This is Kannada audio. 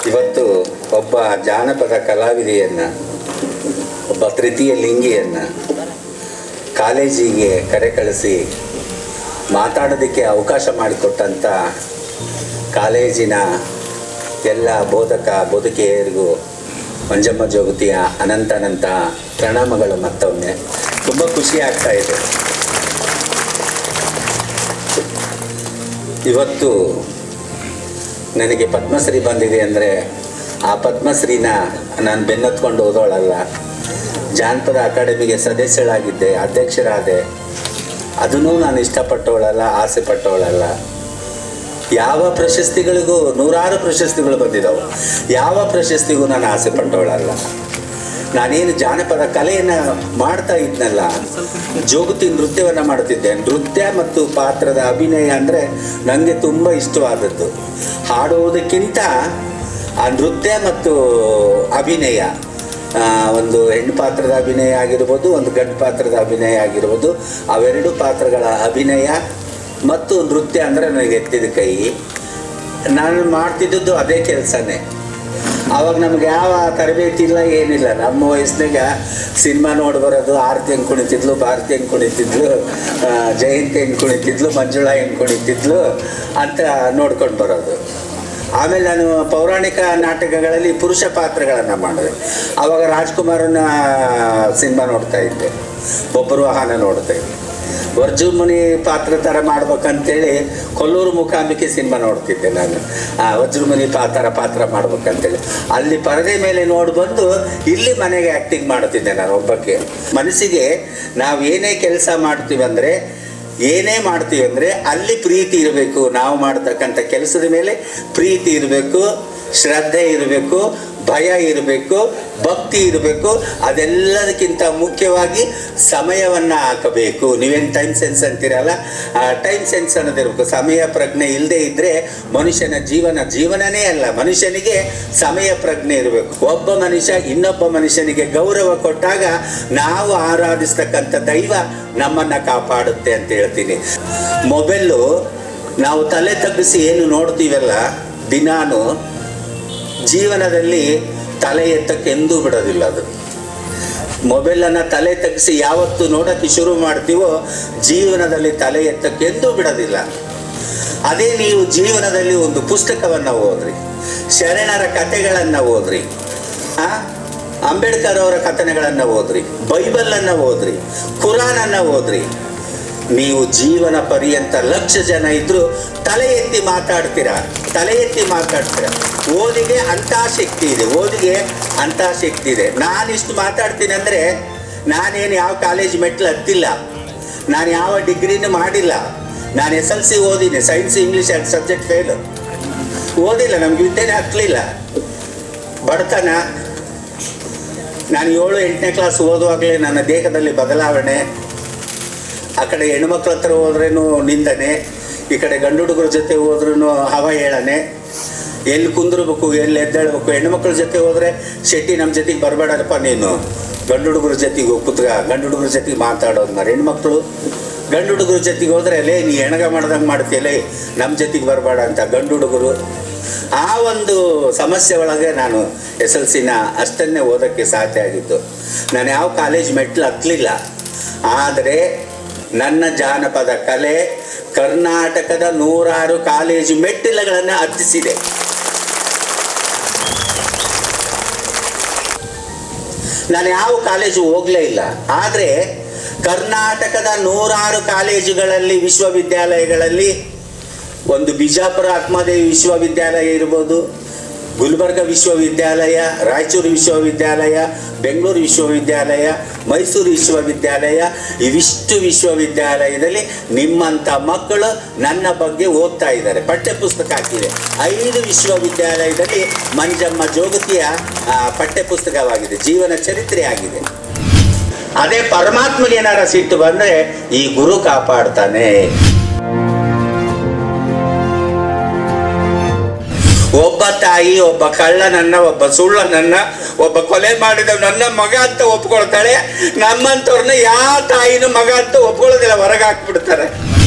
ಇವತ್ತು ಒಬ್ಬ ಜಾನಪದ ಕಲಾವಿದೆಯನ್ನು ಒಬ್ಬ ತೃತೀಯ ಲಿಂಗಿಯನ್ನು ಕಾಲೇಜಿಗೆ ಕರೆ ಕಳಿಸಿ ಮಾತಾಡೋದಕ್ಕೆ ಅವಕಾಶ ಮಾಡಿಕೊಟ್ಟಂಥ ಕಾಲೇಜಿನ ಎಲ್ಲ ಬೋಧಕ ಬೋಧಕಿಯರಿಗೂ ಮಂಜಮ್ಮ ಜೋಗತಿಯ ಅನಂತ ಅನಂತ ಪ್ರಣಾಮಗಳು ಮತ್ತೊಮ್ಮೆ ತುಂಬ ಖುಷಿ ಆಗ್ತಾ ಇದೆ ಇವತ್ತು ನನಗೆ ಪದ್ಮಶ್ರೀ ಬಂದಿದೆ ಅಂದರೆ ಆ ಪದ್ಮಶ್ರೀನ ನಾನು ಬೆನ್ನತ್ಕೊಂಡು ಓದೋಳಲ್ಲ ಜಾನಪದ ಅಕಾಡೆಮಿಗೆ ಸದಸ್ಯಳಾಗಿದ್ದೆ ಅಧ್ಯಕ್ಷರಾದೆ ಅದನ್ನೂ ನಾನು ಇಷ್ಟಪಟ್ಟವಳಲ್ಲ ಆಸೆ ಪಟ್ಟವಳಲ್ಲ ಯಾವ ಪ್ರಶಸ್ತಿಗಳಿಗೂ ನೂರಾರು ಪ್ರಶಸ್ತಿಗಳು ಬಂದಿದ್ದಾವೆ ಯಾವ ಪ್ರಶಸ್ತಿಗೂ ನಾನು ಆಸೆ ಪಟ್ಟವಳಲ್ಲ ನಾನೇನು ಜಾನಪದ ಕಲೆಯನ್ನು ಮಾಡ್ತಾ ಇದ್ನಲ್ಲ ಜೋಗತಿ ನೃತ್ಯವನ್ನು ಮಾಡ್ತಿದ್ದೆ ನೃತ್ಯ ಮತ್ತು ಪಾತ್ರದ ಅಭಿನಯ ಅಂದರೆ ನನಗೆ ತುಂಬ ಇಷ್ಟವಾದದ್ದು ಹಾಡುವುದಕ್ಕಿಂತ ಆ ನೃತ್ಯ ಮತ್ತು ಅಭಿನಯ ಆ, ಒಂದು ಹೆಣ್ಣು ಪಾತ್ರದ ಅಭಿನಯ ಆಗಿರ್ಬೋದು ಒಂದು ಗಂಡು ಪಾತ್ರದ ಅಭಿನಯ ಆಗಿರ್ಬೋದು ಅವೆರಡು ಪಾತ್ರಗಳ ಅಭಿನಯ ಮತ್ತು ನೃತ್ಯ ಅಂದರೆ ನನಗೆ ಎತ್ತಿದ ಕೈ ನಾನು ಮಾಡ್ತಿದ್ದದ್ದು ಅದೇ ಕೆಲಸನೇ ಅವಾಗ ನಮ್ಗೆ ಯಾವ ತರಬೇತಿ ಇಲ್ಲ ಏನಿಲ್ಲ ನಮ್ಮ ವಯಸ್ಸಿನಾಗ ಸಿನಿಮಾ ನೋಡಿ ಬರೋದು ಆರತಿ ಹೆಂಗೆ ಕುಣಿತಿದ್ಲು ಭಾರತಿ ಹೆಂಗೆ ಕುಣಿತಿದ್ಲು ಆ, ಜಯಂತಿ ಹೆಂಗೆ ಕುಣಿತಿದ್ಲು ಮಂಜುಳಾ ಹೆಂಗೆ ಕುಣಿತಿದ್ಲು ಅಂತ ನೋಡ್ಕೊಂಡು ಬರೋದು ಆಮೇಲೆ ನಾನು ಪೌರಾಣಿಕ ನಾಟಕಗಳಲ್ಲಿ ಪುರುಷ ಪಾತ್ರಗಳನ್ನು ಮಾಡಿದೆ ಆವಾಗ ರಾಜ್ಕುಮಾರನ ಸಿನಿಮಾ ನೋಡ್ತಾ ಇದ್ದೆ ಒಬ್ಬರು ವಾಹನ ನೋಡ್ತಾ ಇದ್ದೆ ವರ್ಜುಮುನಿ ಪಾತ್ರ ಥರ ಮಾಡ್ಬೇಕಂತೇಳಿ ಕೊಲ್ಲೂರು ಮೂಕಾಂಬಿಕೆ ಸಿನಿಮಾ ನೋಡ್ತಿದ್ದೆ ನಾನು ಆ ವಜ್ರಮುನಿ ಪಾತ್ರ ಪಾತ್ರ ಮಾಡ್ಬೇಕಂತೇಳಿ ಅಲ್ಲಿ ಪರದೆ ಮೇಲೆ ನೋಡಿ ಬಂದು ಇಲ್ಲಿ ಮನೆಗೆ ಆ್ಯಕ್ಟಿಂಗ್ ಮಾಡ್ತಿದ್ದೆ ನಾನು ಒಬ್ಬಕ್ಕೆ ಮನಸ್ಸಿಗೆ ನಾವು ಏನೇ ಕೆಲಸ ಮಾಡ್ತೀವಿ ಅಂದರೆ ಏನೇ ಮಾಡ್ತೀವಿ ಅಂದರೆ ಅಲ್ಲಿ ಪ್ರೀತಿ ಇರಬೇಕು ನಾವು ಮಾಡ್ತಕ್ಕಂಥ ಕೆಲಸದ ಮೇಲೆ ಪ್ರೀತಿ ಇರಬೇಕು ಶ್ರದ್ಧೆ ಇರಬೇಕು ಭಯ ಇರಬೇಕು ಭಕ್ತಿ ಇರಬೇಕು ಅದೆಲ್ಲದಕ್ಕಿಂತ ಮುಖ್ಯವಾಗಿ ಸಮಯವನ್ನು ಹಾಕಬೇಕು ನೀವೇನು ಟೈಮ್ ಸೆನ್ಸ್ ಅಂತೀರಲ್ಲ ಆ ಟೈಮ್ ಸೆನ್ಸ್ ಅನ್ನೋದಿರಬೇಕು ಸಮಯ ಪ್ರಜ್ಞೆ ಇಲ್ಲದೆ ಇದ್ದರೆ ಮನುಷ್ಯನ ಜೀವನ ಜೀವನನೇ ಅಲ್ಲ ಮನುಷ್ಯನಿಗೆ ಸಮಯ ಪ್ರಜ್ಞೆ ಇರಬೇಕು ಒಬ್ಬ ಮನುಷ್ಯ ಇನ್ನೊಬ್ಬ ಮನುಷ್ಯನಿಗೆ ಗೌರವ ಕೊಟ್ಟಾಗ ನಾವು ಆರಾಧಿಸ್ತಕ್ಕಂಥ ದೈವ ನಮ್ಮನ್ನು ಕಾಪಾಡುತ್ತೆ ಅಂತ ಹೇಳ್ತೀನಿ ಮೊಬೈಲು ನಾವು ತಲೆ ತಗ್ಗಿಸಿ ಏನು ನೋಡ್ತೀವಲ್ಲ ದಿನಾನು ಜೀವನದಲ್ಲಿ ತಲೆ ಎತ್ತಕ್ಕೆ ಎಂದೂ ಬಿಡೋದಿಲ್ಲ ಅದು ಮೊಬೈಲನ್ನು ತಲೆ ತಗ್ಗಿಸಿ ಯಾವತ್ತು ನೋಡೋಕ್ಕೆ ಶುರು ಮಾಡ್ತೀವೋ ಜೀವನದಲ್ಲಿ ತಲೆ ಎತ್ತಕ್ಕೆ ಎಂದೂ ಬಿಡೋದಿಲ್ಲ ಅದೇ ನೀವು ಜೀವನದಲ್ಲಿ ಒಂದು ಪುಸ್ತಕವನ್ನು ಓದ್ರಿ ಶರಣರ ಕಥೆಗಳನ್ನು ಓದ್ರಿ ಆ ಅಂಬೇಡ್ಕರ್ ಅವರ ಕಥನೆಗಳನ್ನು ಓದ್ರಿ ಬೈಬಲನ್ನು ಓದ್ರಿ ಕುರಾನನ್ನು ಓದ್ರಿ ನೀವು ಜೀವನ ಪರ್ಯಂತ ಲಕ್ಷ ಜನ ಇದ್ದರೂ ತಲೆ ಎತ್ತಿ ಮಾತಾಡ್ತೀರಾ ತಲೆ ಎತ್ತಿ ಮಾತಾಡ್ತೀರಾ ಓದಿಗೆ ಅಂಥ ಶಕ್ತಿ ಇದೆ ಓದಿಗೆ ಅಂಥ ಶಕ್ತಿ ಇದೆ ನಾನಿಷ್ಟು ಮಾತಾಡ್ತೀನಿ ಅಂದರೆ ನಾನೇನು ಯಾವ ಕಾಲೇಜ್ ಮೆಟ್ಲು ಹತ್ತಿಲ್ಲ ನಾನು ಯಾವ ಡಿಗ್ರಿನೂ ಮಾಡಿಲ್ಲ ನಾನು ಎಸ್ ಎಲ್ ಸಿ ಓದಿನಿ ಸೈನ್ಸ್ ಇಂಗ್ಲೀಷ್ ಎರಡು ಸಬ್ಜೆಕ್ಟ್ ಫೇಲು ಓದಿಲ್ಲ ನಮ್ಗೆ ವಿದ್ಯೆನೇ ಹತ್ತಲಿಲ್ಲ ಬಡತನ ನಾನು ಏಳು ಎಂಟನೇ ಕ್ಲಾಸ್ ಓದುವಾಗಲೇ ನನ್ನ ದೇಹದಲ್ಲಿ ಬದಲಾವಣೆ ಆ ಕಡೆ ಹೆಣ್ಮಕ್ಳ ಹತ್ರ ಹೋದ್ರೇನು ನಿಂದನೆ ಈ ಕಡೆ ಗಂಡು ಹುಡುಗರ ಜೊತೆ ಹೋದ್ರೂ ಹವ ಹೇಳನೆ ಎಲ್ಲಿ ಕುಂದಿರ್ಬೇಕು ಎಲ್ಲಿ ಎದ್ದೇಳ್ಬೇಕು ಹೆಣ್ಮಕ್ಳ ಜೊತೆ ಹೋದ್ರೆ ಶೆಟ್ಟಿ ನಮ್ಮ ಜೊತೆಗೆ ಬರಬೇಡಪ್ಪ ನೀನು ಗಂಡು ಹುಡುಗರ ಜೊತೆಗೆ ಕುತ್ಗ ಗಂಡು ಹುಡುಗರ ಜೊತೆಗೆ ಮಾತಾಡೋದು ನಾನು ಹೆಣ್ಮಕ್ಳು ಗಂಡು ಹುಡುಗರ ಜೊತೆಗೆ ಹೋದ್ರೆ ಲೇ ನೀ ಹೆಣಗ ಮಾಡ್ದಂಗೆ ಮಾಡ್ತೀಯಲೇ ನಮ್ಮ ಜೊತೆಗೆ ಬರಬೇಡ ಅಂತ ಗಂಡು ಹುಡುಗರು ಆ ಒಂದು ಸಮಸ್ಯೆ ಒಳಗೆ ನಾನು ಎಸ್ ಎಲ್ ಸಿನ ಅಷ್ಟನ್ನೇ ಓದೋಕ್ಕೆ ಸಾಧ್ಯ ಆಗಿತ್ತು ನಾನು ಯಾವ ಕಾಲೇಜ್ ಮೆಟ್ಲು ಹತ್ತಲಿಲ್ಲ ಆದರೆ ನನ್ನ ಜಾನಪದ ಕಲೆ ಕರ್ನಾಟಕದ ನೂರಾರು ಕಾಲೇಜು ಮೆಟ್ಟಿಲುಗಳನ್ನು ಹತ್ತಿಸಿದೆ ನಾನು ಯಾವ ಕಾಲೇಜು ಹೋಗಲೇ ಇಲ್ಲ ಆದರೆ ಕರ್ನಾಟಕದ ನೂರಾರು ಕಾಲೇಜುಗಳಲ್ಲಿ ವಿಶ್ವವಿದ್ಯಾಲಯಗಳಲ್ಲಿ ಒಂದು ಬಿಜಾಪುರ ಆತ್ಮದೇವಿ ವಿಶ್ವವಿದ್ಯಾಲಯ ಇರ್ಬೋದು ಗುಲ್ಬರ್ಗ ವಿಶ್ವವಿದ್ಯಾಲಯ ರಾಯಚೂರು ವಿಶ್ವವಿದ್ಯಾಲಯ ಬೆಂಗಳೂರು ವಿಶ್ವವಿದ್ಯಾಲಯ ಮೈಸೂರು ವಿಶ್ವವಿದ್ಯಾಲಯ ಇವಿಷ್ಟು ವಿಶ್ವವಿದ್ಯಾಲಯದಲ್ಲಿ ನಿಮ್ಮಂಥ ಮಕ್ಕಳು ನನ್ನ ಬಗ್ಗೆ ಓದ್ತಾ ಇದ್ದಾರೆ ಪಠ್ಯಪುಸ್ತಕ ಹಾಕಿದೆ ಐದು ವಿಶ್ವವಿದ್ಯಾಲಯದಲ್ಲಿ ಮಂಜಮ್ಮ ಜೋಗತಿಯ ಆ, ಪಠ್ಯಪುಸ್ತಕವಾಗಿದೆ ಜೀವನ ಚರಿತ್ರೆ ಆಗಿದೆ ಅದೇ ಪರಮಾತ್ಮಗೆ ಏನಾರ ಸಿಟ್ಟು ಬಂದರೆ ಈ ಗುರು ಕಾಪಾಡ್ತಾನೆ ಒಬ್ಬ ತಾಯಿ ಒಬ್ಬ ಕಳ್ಳನನ್ನ ಒಬ್ಬ ಸುಳ್ಳನನ್ನ ಒಬ್ಬ ಕೊಲೆ ಮಾಡಿದ ನನ್ನ ಮಗ ಅಂತ ಒಪ್ಕೊಳ್ತಾಳೆ ನಮ್ಮಂತವ್ರನ್ನ ಯಾವ ತಾಯಿನೂ ಮಗ ಅಂತ ಒಪ್ಕೊಳ್ಳೋದಿಲ್ಲ ಹೊರಗೆ ಹಾಕ್ಬಿಡ್ತಾರೆ